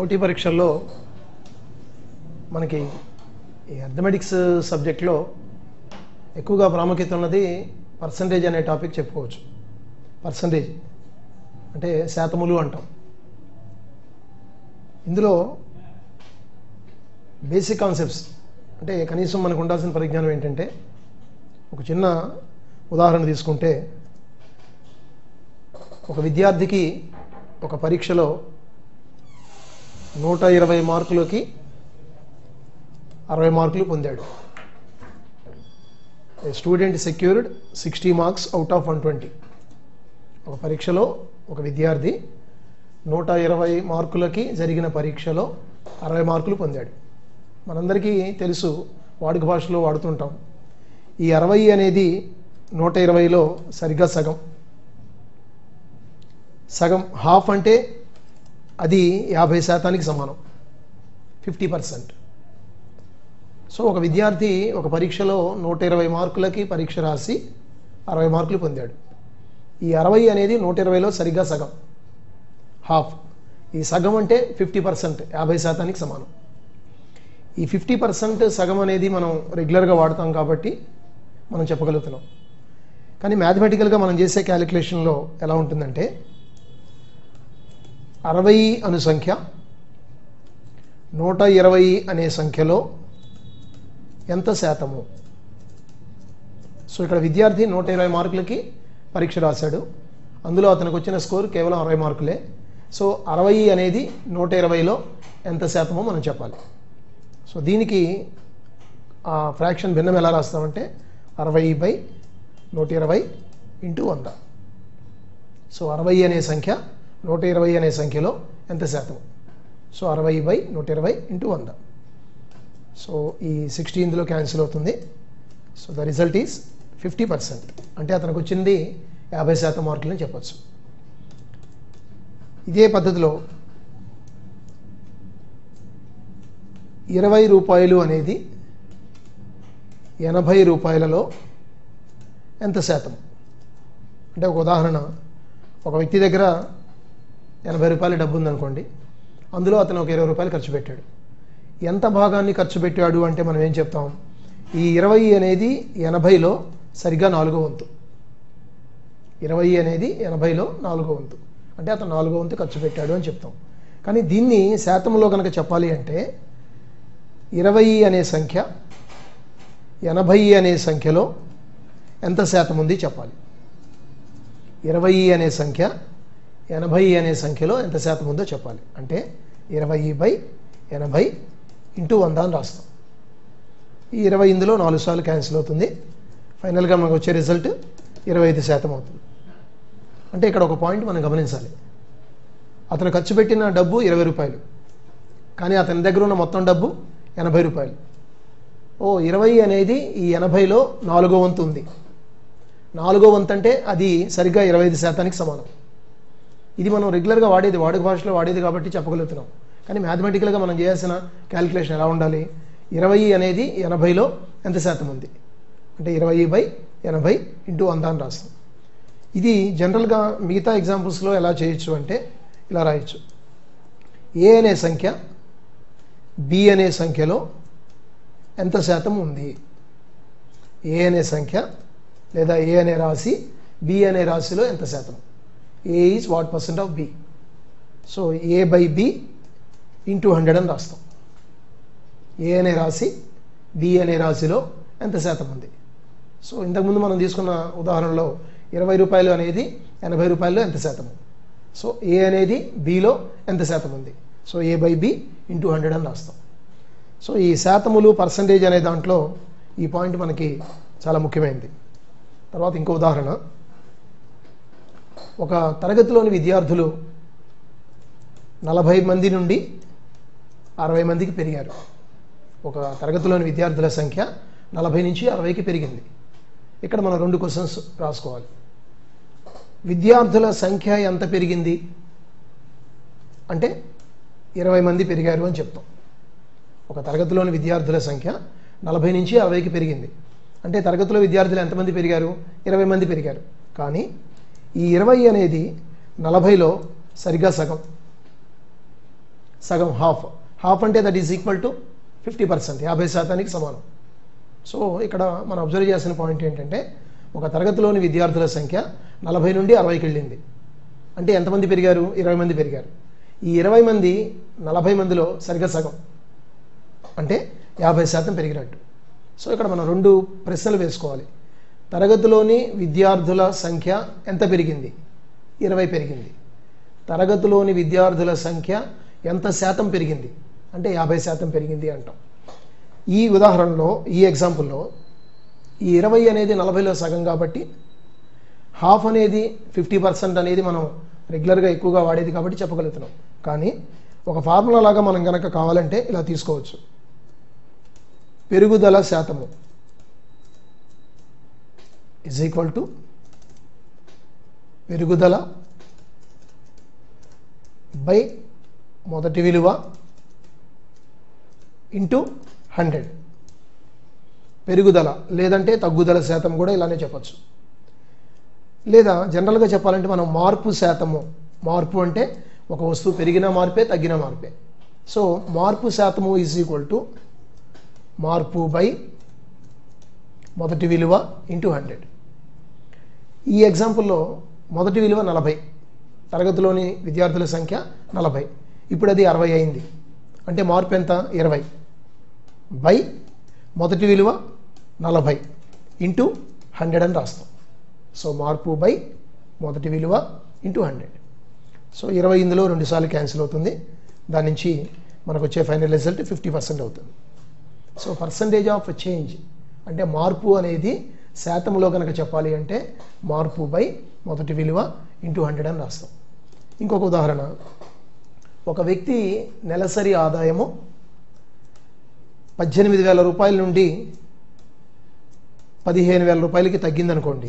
పోటీ పరీక్షల్లో మనకి ఈ అర్థమెటిక్స్ సబ్జెక్ట్లో ఎక్కువగా ప్రాముఖ్యత ఉన్నది పర్సంటేజ్ అనే టాపిక్ చెప్పుకోవచ్చు పర్సంటేజ్ అంటే శాతములు అంటాం ఇందులో బేసిక్ కాన్సెప్ట్స్ అంటే కనీసం మనకు ఉండాల్సిన పరిజ్ఞానం ఏంటంటే ఒక చిన్న ఉదాహరణ తీసుకుంటే ఒక విద్యార్థికి ఒక పరీక్షలో నూట ఇరవై మార్కులకి అరవై మార్కులు పొందాడు student secured sixty marks out of one twenty ఒక పరీక్షలో ఒక విద్యార్థి నూట ఇరవై మార్కులకి జరిగిన పరీక్షలో అరవై మార్కులు పొందాడు మనందరికీ తెలుసు వాడుక భాషలో వాడుతుంటాం ఈ అరవై అనేది నూట ఇరవైలో సరిగ్గా సగం సగం హాఫ్ అంటే అది యాభై శాతానికి సమానం ఫిఫ్టీ పర్సెంట్ సో ఒక విద్యార్థి ఒక పరీక్షలో నూట ఇరవై మార్కులకి పరీక్ష రాసి అరవై మార్కులు పొందాడు ఈ అరవై అనేది నూట ఇరవైలో సరిగ్గా సగం హాఫ్ ఈ సగం అంటే ఫిఫ్టీ పర్సెంట్ యాభై శాతానికి సమానం ఈ ఫిఫ్టీ పర్సెంట్ సగం అనేది మనం రెగ్యులర్గా వాడతాం కాబట్టి మనం చెప్పగలుగుతున్నాం కానీ మ్యాథమెటికల్గా మనం చేసే క్యాలిక్యులేషన్లో ఎలా ఉంటుందంటే అరవై అను సంఖ్య నూట ఇరవై అనే సంఖ్యలో ఎంత శాతము సో ఇక్కడ విద్యార్థి నూట ఇరవై మార్కులకి పరీక్ష రాశాడు అందులో అతనికి వచ్చిన స్కోర్ కేవలం అరవై మార్కులే సో అరవై అనేది నూట ఇరవైలో ఎంత శాతమో మనం చెప్పాలి సో దీనికి ఆ ఫ్రాక్షన్ భిన్నం ఎలా రాస్తామంటే అరవై బై నూట ఇరవై ఇంటూ వంద సో అరవై అనే సంఖ్య నూట ఇరవై అనే సంఖ్యలో ఎంత శాతం సో అరవై బై నూట ఇరవై ఇంటూ వంద సో ఈ సిక్స్టీ ఇందులో క్యాన్సిల్ అవుతుంది so the result is fifty percent అంటే అతనికి వచ్చింది యాభై శాతం మార్కులని చెప్పచ్చు ఇదే పద్ధతిలో ఇరవై రూపాయలు అనేది ఎనభై రూపాయలలో ఎంత శాతం అంటే ఒక ఉదాహరణ ఒక వ్యక్తి దగ్గర ఎనభై రూపాయల డబ్బు ఉందనుకోండి అందులో అతను ఒక ఇరవై రూపాయలు ఖర్చు పెట్టాడు ఎంత భాగాన్ని ఖర్చు పెట్టాడు అంటే మనం ఏం చెప్తాం ఈ ఇరవై అనేది ఎనభైలో సరిగ్గా నాలుగో వంతు ఇరవై అనేది ఎనభైలో నాలుగో వంతు అంటే అతను నాలుగో వంతు ఖర్చు పెట్టాడు అని చెప్తాం కానీ దీన్ని శాతంలో కనుక చెప్పాలి అంటే ఇరవై అనే సంఖ్య ఎనభై అనే సంఖ్యలో ఎంత శాతం ఉంది చెప్పాలి ఇరవై అనే సంఖ్య ఎనభై అనే సంఖ్యలో ఎంత శాతం ఉందో చెప్పాలి అంటే ఇరవై బై ఎనభై ఇంటూ వంద అని రాస్తాం ఈ ఇరవై ఇందులో నాలుగు సార్లు క్యాన్సిల్ అవుతుంది ఫైనల్గా మనకు వచ్చే రిజల్ట్ ఇరవై ఐదు శాతం అవుతుంది అంటే ఇక్కడ ఒక పాయింట్ మనం గమనించాలి అతను ఖర్చు పెట్టిన డబ్బు ఇరవై రూపాయలు కానీ అతని దగ్గర ఉన్న మొత్తం డబ్బు ఎనభై రూపాయలు ఓ ఇరవై అనేది ఈ ఎనభైలో నాలుగో వంతు ఉంది నాలుగో వంతు అంటే అది సరిగ్గా ఇరవై ఐదు శాతానికి సమానం ఇది మనం రెగ్యులర్గా వాడేది వాడుక భాషలో వాడేది కాబట్టి చెప్పగలుగుతున్నాం కానీ మ్యాథమెటికల్గా మనం చేయాల్సిన క్యాలిక్యులేషన్ ఎలా ఉండాలి ఇరవై అనేది ఎనభైలో ఎంత శాతం ఉంది అంటే ఇరవై బై ఎనభై ఇంటూ వంద అని రాస్తాం ఇది జనరల్గా మిగతా ఎగ్జాంపుల్స్లో ఎలా చేయొచ్చు అంటే ఇలా రాయొచ్చు ఏ అనే సంఖ్య బి అనే సంఖ్యలో ఎంత శాతం ఉంది ఏ అనే సంఖ్య లేదా ఏ అనే రాశి బి అనే రాశిలో ఎంత శాతం A is what percent of B so A by B into hundred అని రాస్తాం ఏ అనే రాశి బి అనే రాశిలో ఎంత శాతం ఉంది సో ఇంతకుముందు మనం తీసుకున్న ఉదాహరణలో ఇరవై రూపాయలు అనేది ఎనభై రూపాయల్లో ఎంత శాతం సో ఏ అనేది బిలో ఎంత శాతం ఉంది so A by B into hundred అని రాస్తాం సో ఈ శాతములు పర్సంటేజ్ అనే దాంట్లో ఈ పాయింట్ మనకి చాలా ముఖ్యమైనది తర్వాత ఇంకో ఉదాహరణ ఒక తరగతిలోని విద్యార్థులు నలభై మంది నుండి అరవై మందికి పెరిగారు ఒక తరగతిలోని విద్యార్థుల సంఖ్య నలభై నుంచి అరవైకి పెరిగింది ఇక్కడ మనం రెండు క్వశ్చన్స్ రాసుకోవాలి విద్యార్థుల సంఖ్య ఎంత పెరిగింది అంటే ఇరవై మంది పెరిగారు అని చెప్తాం ఒక తరగతిలోని విద్యార్థుల సంఖ్య నలభై నుంచి అరవైకి పెరిగింది అంటే తరగతిలో విద్యార్థులు ఎంతమంది పెరిగారు ఇరవై మంది పెరిగారు కానీ ఈ ఇరవై అనేది నలభైలో సరిగ్గా సగం సగం హాఫ్ హాఫ్ అంటే that is equal to fifty percent యాభై శాతానికి సమానం సో ఇక్కడ మనం అబ్జర్వ్ చేసిన పాయింట్ ఏంటంటే ఒక తరగతిలోని విద్యార్థుల సంఖ్య నలభై నుండి అరవైకి వెళ్ళింది అంటే ఎంతమంది పెరిగారు ఇరవై మంది పెరిగారు ఈ ఇరవై మంది నలభై మందిలో సరిగ్గా సగం అంటే యాభై శాతం పెరిగినట్టు సో ఇక్కడ మనం రెండు ప్రశ్నలు వేసుకోవాలి తరగతిలోని విద్యార్థుల సంఖ్య ఎంత పెరిగింది ఇరవై పెరిగింది తరగతిలోని విద్యార్థుల సంఖ్య ఎంత శాతం పెరిగింది అంటే యాభై శాతం పెరిగింది అంటాం ఈ ఉదాహరణలో ఈ ఎగ్జాంపుల్లో ఈ ఇరవై అనేది నలభైలో సగం కాబట్టి హాఫ్ అనేది ఫిఫ్టీ పర్సెంట్ అనేది మనం రెగ్యులర్గా ఎక్కువగా వాడేది కాబట్టి చెప్పగలుగుతున్నాం కానీ ఒక ఫార్ములా లాగా మనం కనుక కావాలంటే ఇలా తీసుకోవచ్చు పెరుగుదల శాతము ఇజ్ ఈక్వల్ టు పెరుగుదల బై మొదటి విలువ ఇంటూ హండ్రెడ్ పెరుగుదల లేదంటే తగ్గుదల శాతం కూడా ఇలానే చెప్పచ్చు లేదా జనరల్గా చెప్పాలంటే మనం మార్పు శాతము మార్పు అంటే ఒక వస్తువు పెరిగిన మార్పే తగ్గిన మార్పే సో మార్పు శాతము ఈజ్ ఈక్వల్ టు మార్పు బై మొదటి విలువ ఇంటూ హండ్రెడ్ ఈ ఎగ్జాంపుల్లో మొదటి విలువ నలభై తరగతిలోని విద్యార్థుల సంఖ్య నలభై ఇప్పుడు అది అరవై అయింది అంటే మార్పు ఎంత ఇరవై బై మొదటి విలువ నలభై ఇంటూ హండ్రెడ్ అని రాస్తాం సో మార్పు బై మొదటి విలువ ఇంటూ హండ్రెడ్ సో ఇరవై ఇందులో రెండుసార్లు క్యాన్సిల్ అవుతుంది దాని నుంచి మనకు వచ్చే ఫైనల్ రిజల్ట్ ఫిఫ్టీ పర్సెంట్ అవుతుంది సో పర్సంటేజ్ ఆఫ్ చేంజ్ అంటే మార్పు అనేది శాతంలో కనుక చెప్పాలి అంటే మార్పు బై మొదటి విలువ ఇంటూ హండ్రెడ్ అని రాస్తాం ఇంకొక ఉదాహరణ ఒక వ్యక్తి నెలసరి ఆదాయము పద్దెనిమిది వేల రూపాయల నుండి పదిహేను వేల రూపాయలకి తగ్గిందనుకోండి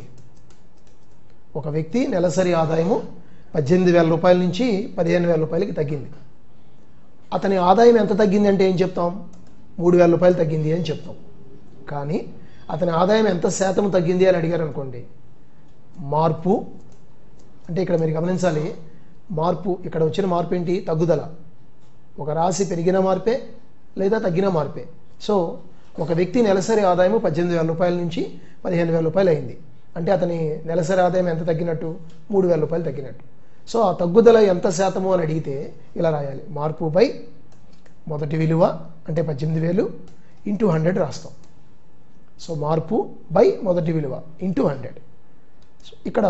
ఒక వ్యక్తి నెలసరి ఆదాయము పద్దెనిమిది వేల రూపాయల నుంచి పదిహేను వేల రూపాయలకి తగ్గింది అతని ఆదాయం ఎంత తగ్గింది అంటే ఏం చెప్తాం మూడు వేల రూపాయలు తగ్గింది అని చెప్తాం కానీ అతని ఆదాయం ఎంత శాతం తగ్గింది అని అడిగారు అనుకోండి మార్పు అంటే ఇక్కడ మీరు గమనించాలి మార్పు ఇక్కడ వచ్చిన మార్పు ఏంటి తగ్గుదల ఒక రాశి పెరిగిన మార్పే లేదా తగ్గిన మార్పే సో ఒక వ్యక్తి నెలసరి ఆదాయం పద్దెనిమిది వేల రూపాయల నుంచి పదిహేను వేల రూపాయలు అయింది అంటే అతని నెలసరి ఆదాయం ఎంత తగ్గినట్టు మూడు వేల రూపాయలు తగ్గినట్టు సో ఆ తగ్గుదల ఎంత శాతము అని అడిగితే ఇలా రాయాలి మార్పు బై మొదటి విలువ అంటే పద్దెనిమిది వేలు ఇంటూ హండ్రెడ్ రాస్తాం సో మార్పు బై మొదటి విలువ ఇంటూ హండ్రెడ్ సో ఇక్కడ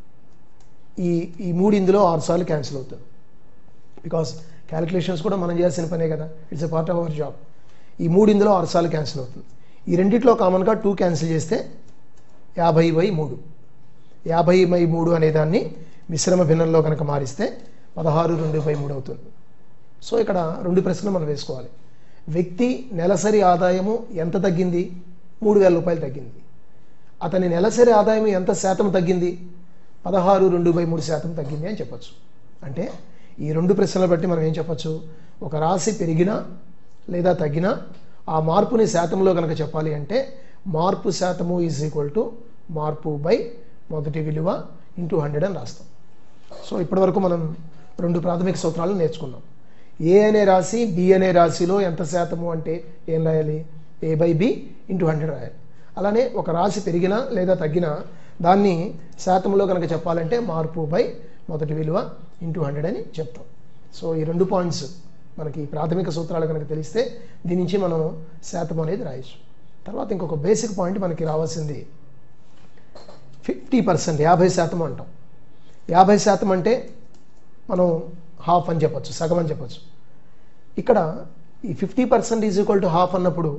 ఈ ఈ మూడు ఇందులో ఆరు సార్లు క్యాన్సిల్ అవుతుంది బికాస్ క్యాలిక్యులేషన్స్ కూడా మనం చేయాల్సిన పనే కదా it's a part of our job ఈ మూడు ఇందులో ఆరు సార్లు క్యాన్సిల్ అవుతుంది ఈ రెండిట్లో కామన్గా టూ క్యాన్సిల్ చేస్తే యాభై బై మూడు యాభై బై మూడు అనే దాన్ని మిశ్రమ భిన్నంలో కనుక మారిస్తే పదహారు రెండు బై మూడు అవుతుంది సో ఇక్కడ రెండు ప్రశ్నలు మనం వేసుకోవాలి వ్యక్తి నెలసరి ఆదాయము ఎంత తగ్గింది మూడు వేల రూపాయలు తగ్గింది అతని నెలసరి ఆదాయం ఎంత శాతం తగ్గింది పదహారు రెండు బై మూడు శాతం తగ్గింది అని చెప్పొచ్చు అంటే ఈ రెండు ప్రశ్నలు బట్టి మనం ఏం చెప్పొచ్చు ఒక రాశి పెరిగినా లేదా తగ్గినా ఆ మార్పుని శాతంలో కనుక చెప్పాలి అంటే మార్పు శాతము ఈజ్ ఈక్వల్ టు మార్పు బై మొదటి విలువ ఇంటూ హండ్రెడ్ అని రాస్తాం సో ఇప్పటివరకు మనం రెండు ప్రాథమిక సూత్రాలు నేర్చుకున్నాం ఏ అనే రాశి బి అనే రాశిలో ఎంత శాతము అంటే ఏం రాయాలి A by B into hundred రాయాలి అలానే ఒక రాశి పెరిగినా లేదా తగ్గినా దాన్ని శాతంలో కనుక చెప్పాలంటే మార్పు బై మొదటి విలువ ఇంటూ హండ్రెడ్ అని చెప్తాం సో ఈ రెండు పాయింట్స్ మనకి ప్రాథమిక సూత్రాలు కనుక తెలిస్తే దీని నుంచి మనం శాతం అనేది రాయొచ్చు తర్వాత ఇంకొక బేసిక్ పాయింట్ మనకి రావాల్సింది ఫిఫ్టీ పర్సెంట్ యాభై శాతం అంటాం యాభై శాతం అంటే మనం హాఫ్ అని చెప్పొచ్చు సగం అని చెప్పొచ్చు ఇక్కడ ఈ fifty percent is equal to half అన్నప్పుడు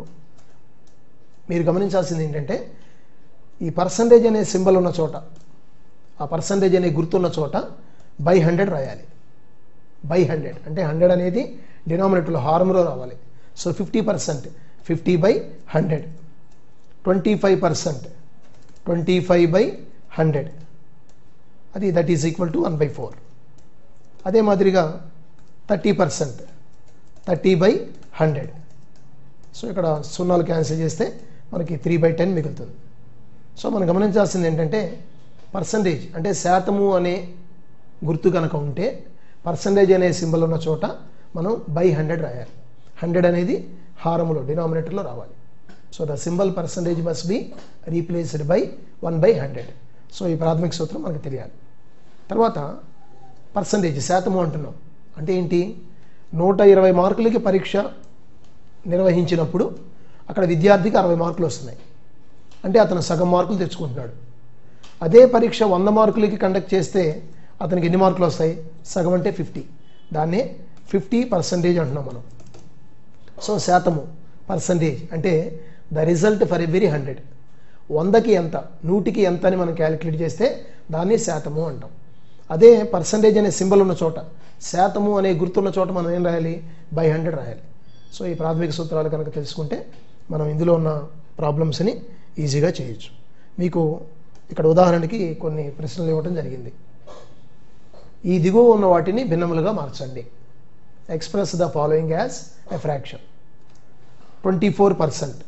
మీరు గమనించాల్సింది ఏంటంటే ఈ పర్సంటేజ్ అనే సింబల్ ఉన్న చోట ఆ పర్సంటేజ్ అనే గుర్తున్న చోట బై హండ్రెడ్ రాయాలి బై హండ్రెడ్ అంటే హండ్రెడ్ అనేది డినామినేటర్లో హార్మ్లో రావాలి so fifty percent fifty by hundred twenty five percent twenty five by hundred అది that is equal to one by four అదే మాదిరిగా thirty percent thirty by hundred so ఇక్కడ సున్నాలు క్యాన్సిల్ చేస్తే మనకి త్రీ బై టెన్ మిగులుతుంది సో మనం గమనించాల్సింది ఏంటంటే పర్సంటేజ్ అంటే శాతము అనే గుర్తు కనుక ఉంటే పర్సంటేజ్ అనే సింబల్ ఉన్న చోట మనం బై హండ్రెడ్ రాయాలి హండ్రెడ్ అనేది హారములో డినామినేటర్లో రావాలి so the symbol percentage must be replaced by one by hundred so ఈ ప్రాథమిక సూత్రం మనకు తెలియాలి తర్వాత పర్సంటేజ్ శాతము అంటున్నాం అంటే ఏంటి నూట ఇరవై మార్కులకి పరీక్ష నిర్వహించినప్పుడు అక్కడ విద్యార్థికి అరవై మార్కులు వస్తున్నాయి అంటే అతను సగం మార్కులు తెచ్చుకుంటున్నాడు అదే పరీక్ష వంద మార్కులకి కండక్ట్ చేస్తే అతనికి ఎన్ని మార్కులు వస్తాయి సగం అంటే ఫిఫ్టీ దాన్నే ఫిఫ్టీ పర్సంటేజ్ అంటున్నాం మనం సో శాతము పర్సంటేజ్ అంటే the result for every hundred వందకి ఎంత నూటికి ఎంత అని మనం క్యాలిక్యులేట్ చేస్తే దాన్ని శాతము అంటాం అదే పర్సంటేజ్ అనే సింబల్ ఉన్న చోట శాతము అనే గుర్తున్న చోట మనం ఏం రాయాలి బై హండ్రెడ్ రాయాలి సో ఈ ప్రాథమిక సూత్రాలు కనుక తెలుసుకుంటే మనం ఇందులో ఉన్న ప్రాబ్లమ్స్ని ఈజీగా చేయొచ్చు మీకు ఇక్కడ ఉదాహరణకి కొన్ని ప్రశ్నలు ఇవ్వడం జరిగింది ఈ దిగువ ఉన్న వాటిని భిన్నములుగా మార్చండి express the following as a fraction twenty four percent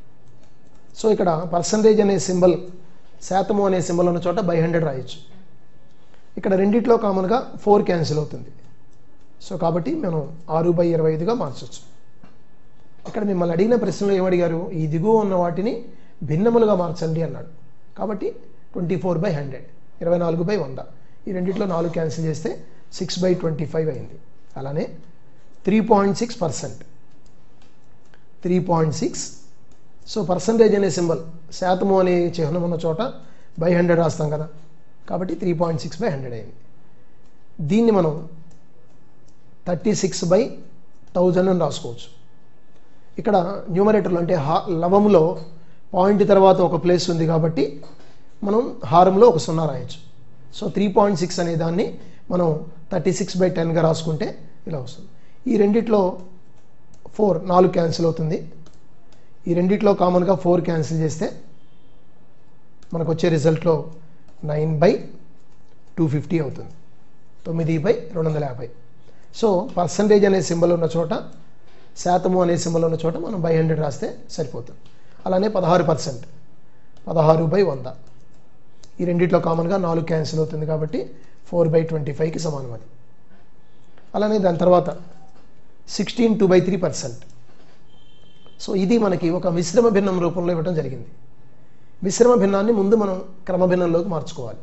so ఇక్కడ పర్సంటేజ్ అనే సింబల్ శాతము అనే సింబల్ ఉన్న చోట బై హండ్రెడ్ రాయొచ్చు ఇక్కడ రెండిట్లో కామన్గా ఫోర్ క్యాన్సిల్ అవుతుంది సో కాబట్టి మనం ఆరు బై ఇరవై ఐదుగా మార్చవచ్చు ఇక్కడ మిమ్మల్ని అడిగిన ప్రశ్నలో ఏమడిగారు ఈ దిగువ ఉన్న వాటిని భిన్నములుగా మార్చండి అన్నాడు కాబట్టి ట్వంటీ ఫోర్ బై హండ్రెడ్ ఇరవై నాలుగు బై వంద ఈ రెండిట్లో నాలుగు క్యాన్సిల్ చేస్తే సిక్స్ బై ట్వంటీ ఫైవ్ అయింది అలానే three point six percent three point six so percentage అనే సింబల్ శాతము అనే చిహ్నం ఉన్న చోట బై హండ్రెడ్ రాస్తాం కదా కాబట్టి three point six by hundred అయింది దీన్ని మనం థర్టీ సిక్స్ బై థౌజండ్ అని రాసుకోవచ్చు ఇక్కడ న్యూమరేటర్లో అంటే హా లవంలో పాయింట్ తర్వాత ఒక ప్లేస్ ఉంది కాబట్టి మనం హారంలో ఒక సున్నా రాయొచ్చు సో త్రీ పాయింట్ సిక్స్ అనే దాన్ని మనం థర్టీ సిక్స్ బై టెన్గా రాసుకుంటే ఇలా వస్తుంది ఈ రెండిట్లో ఫోర్ నాలుగు క్యాన్సిల్ అవుతుంది ఈ రెండిట్లో కామన్గా ఫోర్ క్యాన్సిల్ చేస్తే మనకు వచ్చే రిజల్ట్లో నైన్ బై టూ ఫిఫ్టీ అవుతుంది తొమ్మిది బై రెండు వందల యాభై సో పర్సంటేజ్ అనే సింబల్ ఉన్న చోట శాతము అనే సింబల్ ఉన్న చోట మనం బై హండ్రెడ్ రాస్తే సరిపోతుంది అలానే పదహారు పర్సెంట్ పదహారు బై వంద ఈ రెండిట్లో కామన్గా నాలుగు క్యాన్సిల్ అవుతుంది కాబట్టి ఫోర్ బై ట్వంటీ ఫైవ్కి సమానం అది అలానే దాని తర్వాత sixteen two by three percent so ఇది మనకి ఒక మిశ్రమ భిన్నం రూపంలో ఇవ్వడం జరిగింది మిశ్రమ భిన్నాన్ని ముందు మనం క్రమభిన్నంలోకి మార్చుకోవాలి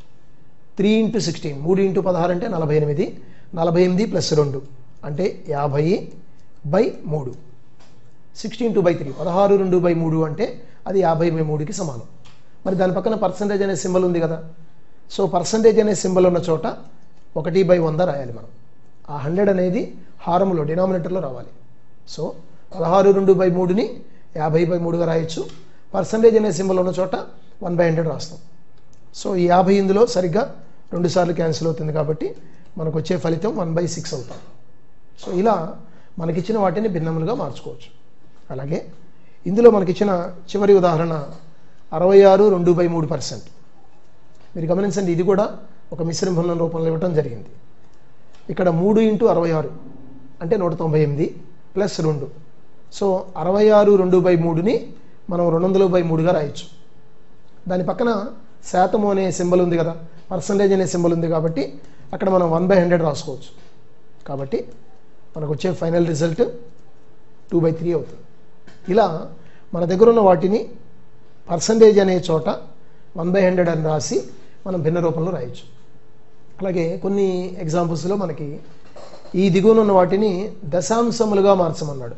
త్రీ ఇంటూ సిక్స్టీన్ మూడు ఇంటూ పదహారు అంటే నలభై ఎనిమిది నలభై ఎనిమిది ప్లస్ రెండు అంటే యాభై బై మూడు సిక్స్టీన్ టూ బై త్రీ పదహారు రెండు బై మూడు అంటే అది యాభై బై మూడుకి సమానం మరి దాని పక్కన పర్సంటేజ్ అనే సింబల్ ఉంది కదా సో పర్సంటేజ్ అనే సింబల్ ఉన్న చోట ఒకటి బై వంద రాయాలి మనం ఆ హండ్రెడ్ అనేది హారంలో డినామినేటర్లో రావాలి సో పదహారు రెండు బై మూడుని యాభై బై మూడుగా రాయొచ్చు పర్సంటేజ్ అనే సింబల్ ఉన్న చోట వన్ బై హండ్రెడ్ రాస్తాం సో ఈ యాభై ఇందులో సరిగ్గా రెండు సార్లు క్యాన్సిల్ అవుతుంది కాబట్టి మనకు వచ్చే ఫలితం వన్ బై సిక్స్ అవుతాం సో ఇలా మనకిచ్చిన వాటిని భిన్నములుగా మార్చుకోవచ్చు అలాగే ఇందులో మనకిచ్చిన చివరి ఉదాహరణ అరవై ఆరు రెండు బై మూడు పర్సెంట్ మీరు గమనించండి ఇది కూడా ఒక మిశ్రమ భిన్నం రూపంలో ఇవ్వటం జరిగింది ఇక్కడ మూడు ఇంటూ అరవై ఆరు అంటే నూట తొంభై ఎనిమిది ప్లస్ రెండు సో అరవై ఆరు రెండు బై మూడుని మనం రెండు వందలు బై మూడుగా రాయొచ్చు దాని పక్కన శాతము అనే సింబల్ ఉంది కదా పర్సంటేజ్ అనే సింబల్ ఉంది కాబట్టి అక్కడ మనం వన్ బై హండ్రెడ్ రాసుకోవచ్చు కాబట్టి మనకు వచ్చే final result two by three అవుతుంది ఇలా మన దగ్గర ఉన్న వాటిని పర్సంటేజ్ అనే చోట వన్ బై హండ్రెడ్ అని రాసి మనం భిన్న రూపంలో రాయొచ్చు అలాగే కొన్ని ఎగ్జాంపుల్స్లో మనకి ఈ దిగువన ఉన్న వాటిని దశాంశములుగా మార్చమన్నాడు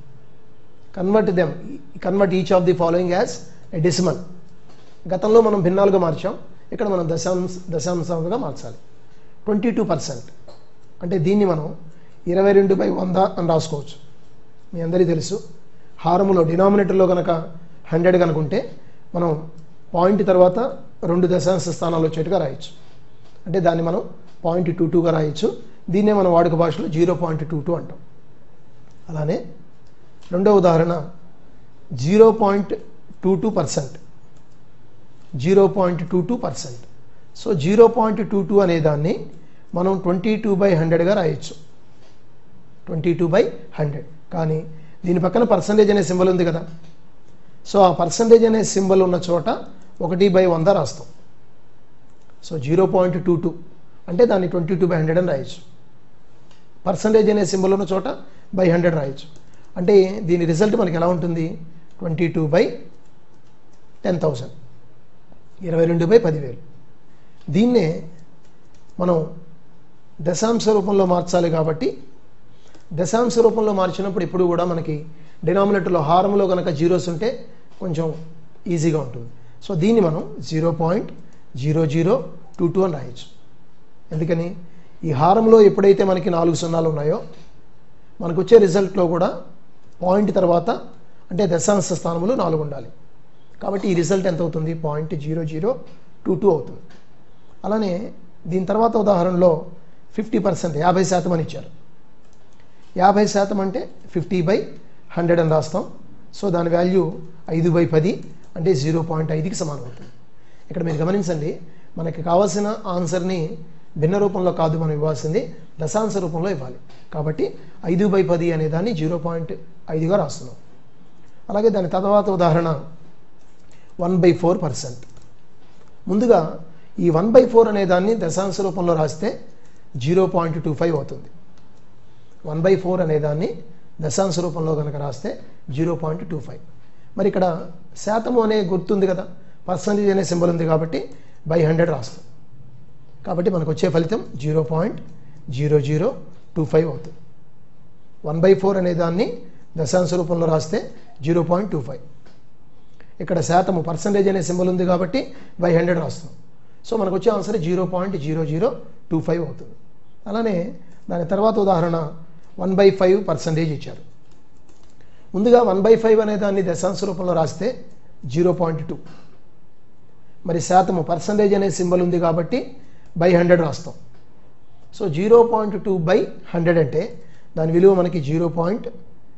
convert them convert each of the following as a decimal గతంలో మనం భిన్నాలుగా మార్చాం ఇక్కడ మనం దశాంశ దశాంశాలుగా మార్చాలి ట్వంటీ టూ పర్సెంట్ అంటే దీన్ని మనం ఇరవై రెండు బై వంద అని రాసుకోవచ్చు మీ అందరికీ తెలుసు హారములో డినామినేటర్లో కనుక హండ్రెడ్ కనుక ఉంటే మనం పాయింట్ తర్వాత రెండు దశాంశ స్థానాలు వచ్చేట్టుగా రాయొచ్చు అంటే దాన్ని మనం పాయింట్ టూ టూగా రాయొచ్చు దీన్నే మన వాడుక భాషలో జీరో పాయింట్ టూ టూ అంటాం అలానే రెండో ఉదాహరణ zero point two two percent zero point two two percent so zero point two two అనే దాన్ని మనం ట్వంటీ టూ బై హండ్రెడ్గా రాయొచ్చు ట్వంటీ టూ బై హండ్రెడ్ కానీ దీని పక్కన పర్సంటేజ్ అనే సింబల్ ఉంది కదా సో ఆ పర్సంటేజ్ అనే సింబల్ ఉన్న చోట ఒకటి బై వంద రాస్తాం so zero point two two అంటే దాన్ని ట్వంటీ టూ బై హండ్రెడ్ అని రాయొచ్చు పర్సంటేజ్ అనే సింబల్ ఉన్న చోట బై హండ్రెడ్ రాయొచ్చు అంటే దీని రిజల్ట్ మనకి ఎలా ఉంటుంది twenty two by ten thousand ఇరవై రెండు బై పదివేలు దీన్నే మనం దశాంశ రూపంలో మార్చాలి కాబట్టి దశాంశ రూపంలో మార్చినప్పుడు ఇప్పుడు కూడా మనకి డినామినేటర్లో హారంలో కనుక జీరోస్ ఉంటే కొంచెం ఈజీగా ఉంటుంది సో దీన్ని మనం zero point zero zero two two అని రాయొచ్చు ఎందుకని ఈ హారంలో ఎప్పుడైతే మనకి నాలుగు సున్నాలు ఉన్నాయో మనకు వచ్చే రిజల్ట్లో కూడా పాయింట్ తర్వాత అంటే దశాంశ స్థానంలో నాలుగు ఉండాలి కాబట్టి ఈ రిజల్ట్ ఎంత అవుతుంది point zero zero two two అవుతుంది అలానే దీని తర్వాత ఉదాహరణలో ఫిఫ్టీ పర్సెంట్ యాభై శాతం అని ఇచ్చారు యాభై శాతం అంటే ఫిఫ్టీ బై హండ్రెడ్ అని రాస్తాం సో దాని వాల్యూ ఐదు బై పది అంటే జీరో పాయింట్ ఐదుకి సమానం అవుతుంది ఇక్కడ మీరు గమనించండి మనకి కావాల్సిన ఆన్సర్ని భిన్న రూపంలో కాదు మనం ఇవ్వాల్సింది దశాంశ రూపంలో ఇవ్వాలి కాబట్టి ఐదు బై పది అనే దాన్ని జీరో పాయింట్ ఐదుగా రాస్తున్నాం అలాగే దాని తర్వాత ఉదాహరణ వన్ బై ఫోర్ పర్సెంట్ ముందుగా ఈ వన్ బై ఫోర్ అనే దాన్ని దశాంశ రూపంలో రాస్తే జీరో పాయింట్ టూ ఫైవ్ అవుతుంది వన్ బై ఫోర్ అనే దాన్ని దశాంశ రూపంలో కనుక రాస్తే జీరో పాయింట్ టూ ఫైవ్ మరి ఇక్కడ శాతము అనే గుర్తుంది కదా పర్సంటేజ్ అనే సింబల్ ఉంది కాబట్టి బై హండ్రెడ్ రాస్తాం కాబట్టి మనకు వచ్చే ఫలితం zero point zero zero two five అవుతుంది వన్ బై ఫోర్ అనే దాన్ని దశాంశ రూపంలో రాస్తే జీరో పాయింట్ టూ ఫైవ్ ఇక్కడ శాతము పర్సంటేజ్ అనే సింబల్ ఉంది కాబట్టి బై హండ్రెడ్ రాస్తాం సో మనకు వచ్చే answer zero point zero zero two five అవుతుంది అలానే దాని తర్వాత ఉదాహరణ వన్ బై ఫైవ్ పర్సంటేజ్ ఇచ్చారు ముందుగా వన్ బై ఫైవ్ అనే దాన్ని దశాంశ రూపంలో రాస్తే జీరో పాయింట్ టూ మరి శాతము పర్సంటేజ్ అనే సింబల్ ఉంది కాబట్టి బై హండ్రెడ్ రాస్తాం so zero point two by hundred అంటే దాని విలువ మనకి జీరో పాయింట్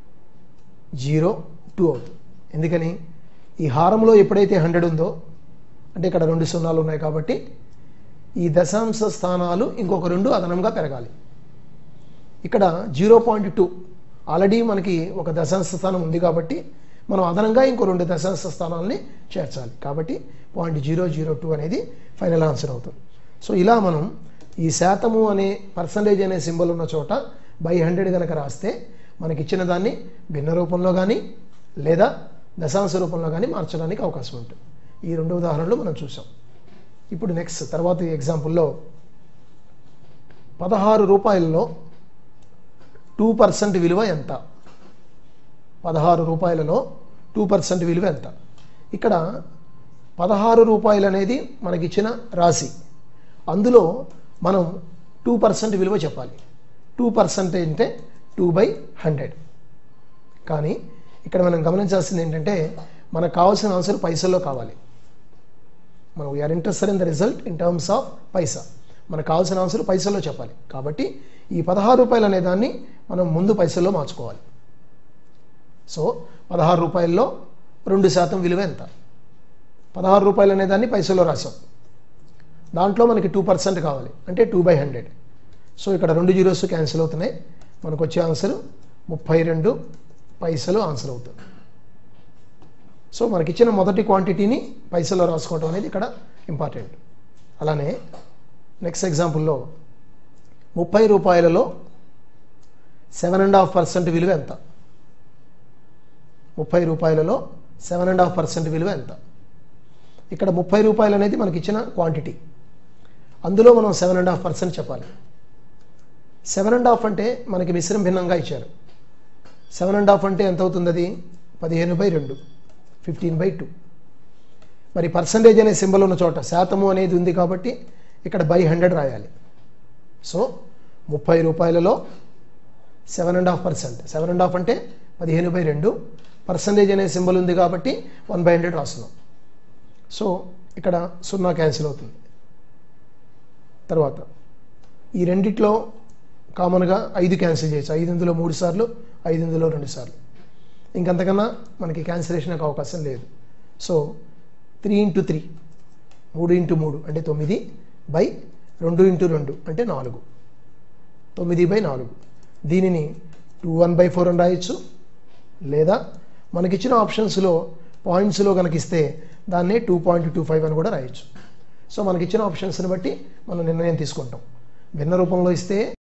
జీరో టూ అవుతుంది ఎందుకని ఈ హారంలో ఎప్పుడైతే హండ్రెడ్ ఉందో అంటే ఇక్కడ రెండు సున్నాలు ఉన్నాయి కాబట్టి ఈ దశాంశ స్థానాలు ఇంకొక రెండు అదనంగా పెరగాలి ఇక్కడ జీరో పాయింట్ టూ ఆల్రెడీ మనకి ఒక దశాంశ స్థానం ఉంది కాబట్టి మనం అదనంగా ఇంకో రెండు దశాంశ స్థానాలని చేర్చాలి కాబట్టి పాయింట్ జీరో జీరో టూ అనేది ఫైనల్ ఆన్సర్ అవుతుంది సో ఇలా మనం ఈ శాతము అనే పర్సంటేజ్ అనే సింబల్ ఉన్న చోట బై హండ్రెడ్ కనుక రాస్తే మనకి ఇచ్చిన దాన్ని భిన్న రూపంలో కానీ లేదా దశాంశ రూపంలో కానీ మార్చడానికి అవకాశం ఉంటుంది ఈ రెండు ఉదాహరణలు మనం చూసాం ఇప్పుడు నెక్స్ట్ తర్వాత ఎగ్జాంపుల్లో పదహారు రూపాయలలో టూ పర్సెంట్ విలువ ఎంత పదహారు రూపాయలలో టూ పర్సెంట్ విలువ ఎంత ఇక్కడ పదహారు రూపాయలు అనేది మనకిచ్చిన రాశి అందులో మనం టూ పర్సెంట్ విలువ చెప్పాలి టూ పర్సెంట్ అంటే టూ బై హండ్రెడ్ కానీ ఇక్కడ మనం గమనించాల్సింది ఏంటంటే మనకు కావాల్సిన ఆన్సర్ పైసల్లో కావాలి మనం we are interested in the result in terms of paisa మనకు కావాల్సిన ఆన్సర్ పైసల్లో చెప్పాలి కాబట్టి ఈ పదహారు రూపాయలు అనే దాన్ని మనం ముందు పైసల్లో మార్చుకోవాలి సో పదహారు రూపాయల్లో రెండు శాతం విలువ ఎంత పదహారు రూపాయలు అనే దాన్ని పైసల్లో రాసాం దాంట్లో మనకి టూ పర్సెంట్ కావాలి అంటే టూ బై హండ్రెడ్ సో ఇక్కడ రెండు జీరోస్ క్యాన్సిల్ అవుతున్నాయి మనకు వచ్చే ఆన్సర్ ముప్పై రెండు పైసలు ఆన్సర్ అవుతుంది సో మనకి ఇచ్చిన మొదటి క్వాంటిటీని పైసల్లో రాసుకోవడం అనేది ఇక్కడ ఇంపార్టెంట్ అలానే నెక్స్ట్ ఎగ్జాంపుల్లో ముప్పై రూపాయలలో సెవెన్ అండ్ హాఫ్ పర్సెంట్ విలువ ఎంత ముప్పై రూపాయలలో సెవెన్ అండ్ హాఫ్ పర్సెంట్ విలువ ఎంత ఇక్కడ ముప్పై రూపాయలు అనేది మనకి ఇచ్చిన క్వాంటిటీ అందులో మనం సెవెన్ అండ్ హాఫ్ పర్సెంట్ చెప్పాలి సెవెన్ అండ్ హాఫ్ అంటే మనకి మిశ్రమ భిన్నంగా ఇచ్చారు సెవెన్ అండ్ హాఫ్ అంటే ఎంత అవుతుంది అది పదిహేను బై రెండు ఫిఫ్టీన్ బై టూ మరి పర్సంటేజ్ అనే సింబల్ ఉన్న చోట శాతము అనేది ఉంది కాబట్టి ఇక్కడ బై హండ్రెడ్ రాయాలి సో ముప్పై రూపాయలలో seven and half percent seven and half అంటే పదిహేను బై రెండు పర్సంటేజ్ అనే సింబల్ ఉంది కాబట్టి వన్ బై హండ్రెడ్ రాస్తున్నాం సో ఇక్కడ సున్నా క్యాన్సిల్ అవుతుంది తర్వాత ఈ రెండిట్లో కామన్గా ఐదు క్యాన్సిల్ చేయొచ్చు ఐదు ఇందులో మూడు సార్లు ఐదు ఇందులో రెండు సార్లు ఇంకంతకన్నా మనకి క్యాన్సిలేషన్కి అవకాశం లేదు సో త్రీ ఇంటూ త్రీ మూడు ఇంటూ మూడు అంటే తొమ్మిది బై రెండు ఇంటూ రెండు అంటే నాలుగు తొమ్మిది బై నాలుగు దీనిని టూ వన్ బై ఫోర్ అని రాయొచ్చు లేదా మనకిచ్చిన ఆప్షన్స్లో పాయింట్స్లో కనుక ఇస్తే దాన్నే టూ పాయింట్ టూ ఫైవ్ అని కూడా రాయొచ్చు సో మనకిచ్చిన ఆప్షన్స్ని బట్టి మనం నిర్ణయం తీసుకుంటాం భిన్న రూపంలో ఇస్తే